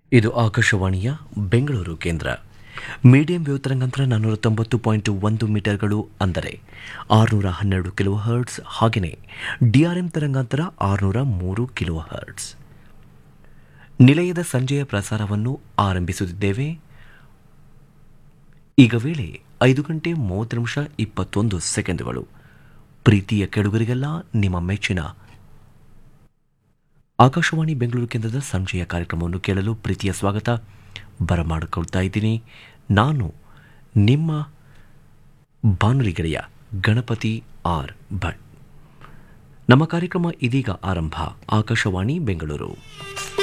ಇದು ಆಕಾಶವಾಣಿಯ ಬೆಂಗಳೂರು ಕೇಂದ್ರ ಮೀಡಿಯಂ ವೇವ್ ತರಂಗಾಂತರ ನಾನ್ನೂರ ತೊಂಬತ್ತು ಪಾಯಿಂಟ್ ಒಂದು ಮೀಟರ್ಗಳು ಅಂದರೆ ಆರುನೂರ ಹನ್ನೆರಡು ಕಿಲೋ ಹರ್ಟ್ಸ್ ಹಾಗೆಯೇ ಡಿಆರ್ಎಂ ತರಂಗಾಂತರ ಆರುನೂರ ಮೂರು ಕಿಲೋ ಹರ್ಟ್ಸ್ ನಿಲಯದ ಸಂಜೆಯ ಪ್ರಸಾರವನ್ನು ಆರಂಭಿಸುತ್ತಿದ್ದೇವೆ ಈಗ ವೇಳೆ ಐದು ಗಂಟೆ ಮೂವತ್ತು ನಿಮಿಷ ಇಪ್ಪತ್ತೊಂದು ಸೆಕೆಂಡುಗಳು ಪ್ರೀತಿಯ ಕೆಡುಗರಿಗೆಲ್ಲ ನಿಮ್ಮ ಮೆಚ್ಚಿನ ಆಕಾಶವಾಣಿ ಬೆಂಗಳೂರು ಕೇಂದ್ರದ ಸಂಜೆಯ ಕಾರ್ಯಕ್ರಮವನ್ನು ಕೇಳಲು ಪ್ರೀತಿಯ ಸ್ವಾಗತ ಬರಮಾಡಿಕೊಳ್ತಾ ಇದ್ದೀನಿ ನಾನು ನಿಮ್ಮ ಬಾನುಲಿ ಗೆಳೆಯ ಗಣಪತಿ ಆರ್ ಭಟ್ ನಮ್ಮ ಕಾರ್ಯಕ್ರಮ ಇದೀಗ ಆರಂಭ ಆಕಾಶವಾಣಿ ಬೆಂಗಳೂರು